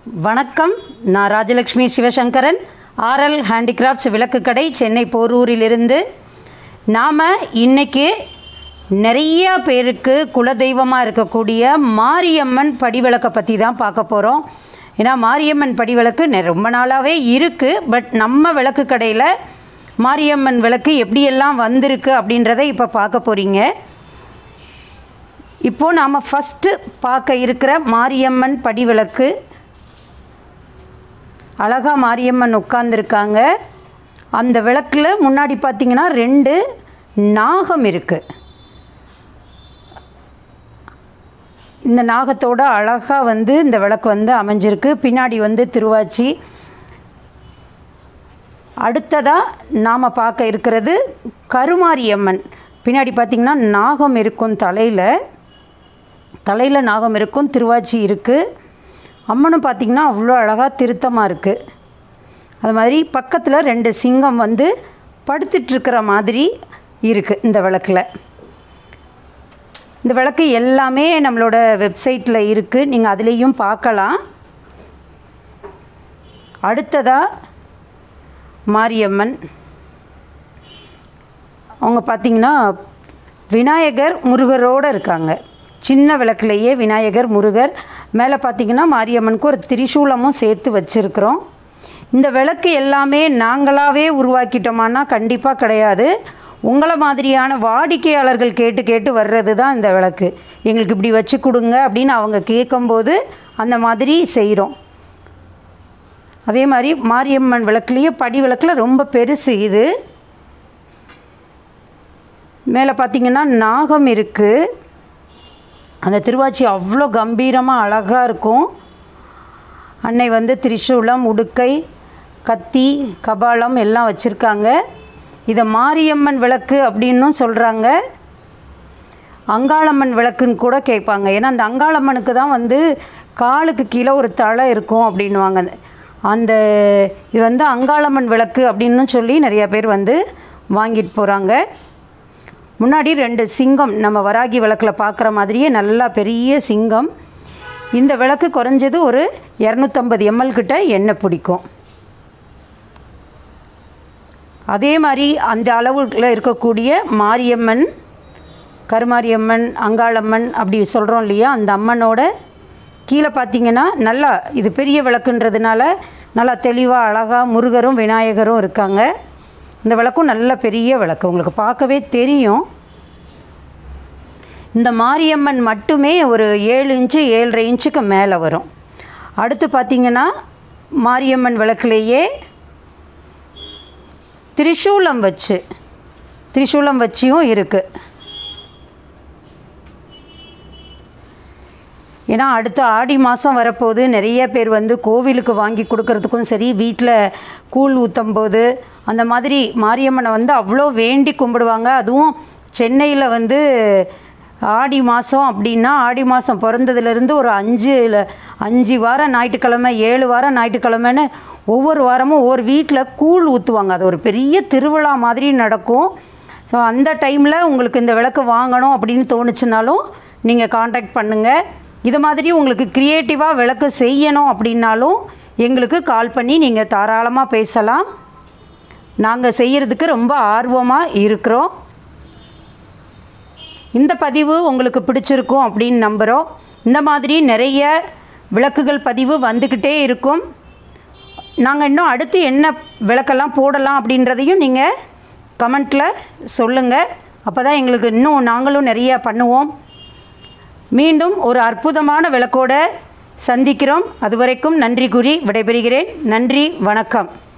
வணக்கம் நான் Rajalakshmi Sivasankaran RL handicrafts விளக்கு கடை சென்னை போரூரிலிருந்து நாம் இன்னைக்கு நிறைய பேருக்கு குலதெய்வமாக இருக்கக்கூடிய மாரியம்மன் படிவிளக்கை பற்றி தான் பார்க்க போகிறோம் ஏன்னா மாரியம்மன் படிவிளக்கு நெ- ரொம்ப நாளாகவே இருக்குது பட் நம்ம விளக்கு கடையில் மாரியம்மன் விளக்கு எப்படியெல்லாம் வந்திருக்கு அப்படின்றத இப்போ பார்க்க போகிறீங்க இப்போது நாம் ஃபஸ்ட்டு பார்க்க இருக்கிற மாரியம்மன் படிவிளக்கு அழகா மாரியம்மன் உட்காந்துருக்காங்க அந்த விளக்கில் முன்னாடி பார்த்தீங்கன்னா ரெண்டு நாகம் இருக்குது இந்த நாகத்தோட அழகாக வந்து இந்த விளக்கு வந்து அமைஞ்சிருக்கு பின்னாடி வந்து திருவாச்சி அடுத்ததாக நாம் பார்க்க இருக்கிறது கருமாரியம்மன் பின்னாடி பார்த்திங்கன்னா நாகம் இருக்கும் தலையில் தலையில் நாகம் இருக்கும் திருவாச்சி இருக்குது அம்மனும் பார்த்திங்கன்னா அவ்வளோ அழகாக திருத்தமாக இருக்குது அது மாதிரி பக்கத்தில் ரெண்டு சிங்கம் வந்து படுத்துட்ருக்கிற மாதிரி இருக்குது இந்த விளக்கில் இந்த விளக்கு எல்லாமே நம்மளோட வெப்சைட்டில் இருக்குது நீங்கள் அதுலேயும் பார்க்கலாம் அடுத்ததாக மாரியம்மன் அவங்க பார்த்திங்கன்னா விநாயகர் முருகரோடு இருக்காங்க சின்ன விளக்குலையே விநாயகர் முருகர் மேலே பார்த்திங்கன்னா மாரியம்மனுக்கு ஒரு திரிசூலமும் சேர்த்து வச்சுருக்குறோம் இந்த விளக்கு எல்லாமே நாங்களாகவே உருவாக்கிட்டோமான்னா கண்டிப்பாக கிடையாது உங்களை மாதிரியான வாடிக்கையாளர்கள் கேட்டு கேட்டு வர்றது தான் இந்த விளக்கு எங்களுக்கு இப்படி வச்சு கொடுங்க அப்படின்னு அவங்க கேட்கும்போது அந்த மாதிரி செய்கிறோம் அதே மாதிரி மாரியம்மன் விளக்குலேயே படி விளக்கில் ரொம்ப பெருசு இது மேலே பார்த்தீங்கன்னா நாகம் இருக்குது அந்த திருவாச்சி அவ்வளோ கம்பீரமாக அழகாக இருக்கும் அன்னை வந்து திரிசூலம் உடுக்கை கத்தி கபாலம் எல்லாம் வச்சுருக்காங்க இதை மாரியம்மன் விளக்கு அப்படின்னும் சொல்கிறாங்க அங்காளம்மன் விளக்குன்னு கூட கேட்பாங்க ஏன்னா அந்த அங்காளம்மனுக்கு தான் வந்து காலுக்கு கீழே ஒரு தலை இருக்கும் அப்படின்வாங்க அந்த இது வந்து அங்காளம்மன் விளக்கு அப்படின்னு சொல்லி நிறைய பேர் வந்து வாங்கிட்டு போகிறாங்க முன்னாடி ரெண்டு சிங்கம் நம்ம வராகி விளக்கில் பார்க்குற மாதிரியே நல்லா பெரிய சிங்கம் இந்த விளக்கு குறைஞ்சது ஒரு இரநூத்தம்பது எம்எல் கிட்ட எண்ணெய் பிடிக்கும் அதே மாதிரி அந்த அளவுல இருக்கக்கூடிய மாரியம்மன் கருமாரியம்மன் அங்காளம்மன் அப்படி சொல்கிறோம் இல்லையா அந்த அம்மனோட கீழே பார்த்தீங்கன்னா நல்லா இது பெரிய விளக்குன்றதுனால நல்லா தெளிவாக அழகாக முருகரும் விநாயகரும் இருக்காங்க இந்த விளக்கும் நல்ல பெரிய விளக்கு உங்களுக்கு பார்க்கவே தெரியும் இந்த மாரியம்மன் மட்டுமே ஒரு ஏழு இன்ச்சு ஏழரை இன்ச்சுக்கு மேலே வரும் அடுத்து பார்த்திங்கன்னா மாரியம்மன் விளக்குலேயே திரிசூலம் வச்சு திரிசூலம் வச்சியும் இருக்குது ஏன்னா அடுத்த ஆடி மாதம் வரப்போது நிறைய பேர் வந்து கோவிலுக்கு வாங்கி கொடுக்கறதுக்கும் சரி வீட்டில் கூழ் ஊற்றும் போது அந்த மாதிரி மாரியம்மனை வந்து அவ்வளோ வேண்டி கும்பிடுவாங்க அதுவும் சென்னையில் வந்து ஆடி மாதம் அப்படின்னா ஆடி மாதம் பிறந்ததுலேருந்து ஒரு அஞ்சு இல்ல அஞ்சு வாரம் ஞாயிற்றுக்கிழமை ஏழு வாரம் ஞாயிற்றுக்கிழமைன்னு ஒவ்வொரு வாரமும் ஒவ்வொரு வீட்டில் கூழ் ஊற்றுவாங்க அது ஒரு பெரிய திருவிழா மாதிரி நடக்கும் ஸோ அந்த டைமில் உங்களுக்கு இந்த விளக்கு வாங்கணும் அப்படின்னு தோணுச்சுனாலும் நீங்கள் காண்டாக்ட் பண்ணுங்கள் இது மாதிரி உங்களுக்கு க்ரியேட்டிவாக விளக்கு செய்யணும் அப்படின்னாலும் எங்களுக்கு கால் பண்ணி நீங்கள் தாராளமாக பேசலாம் நாங்கள் செய்கிறதுக்கு ரொம்ப ஆர்வமாக இருக்கிறோம் இந்த பதிவு உங்களுக்கு பிடிச்சிருக்கும் அப்படின்னு நம்புகிறோம் இந்த மாதிரி நிறைய விளக்குகள் பதிவு வந்துக்கிட்டே இருக்கும் நாங்கள் இன்னும் அடுத்து என்ன விளக்கெல்லாம் போடலாம் அப்படின்றதையும் நீங்கள் கமெண்ட்டில் சொல்லுங்கள் அப்போ தான் எங்களுக்கு இன்னும் நாங்களும் நிறைய பண்ணுவோம் மீண்டும் ஒரு அற்புதமான விளக்கோட சந்திக்கிறோம் அதுவரைக்கும் நன்றி கூறி விடைபெறுகிறேன் நன்றி வணக்கம்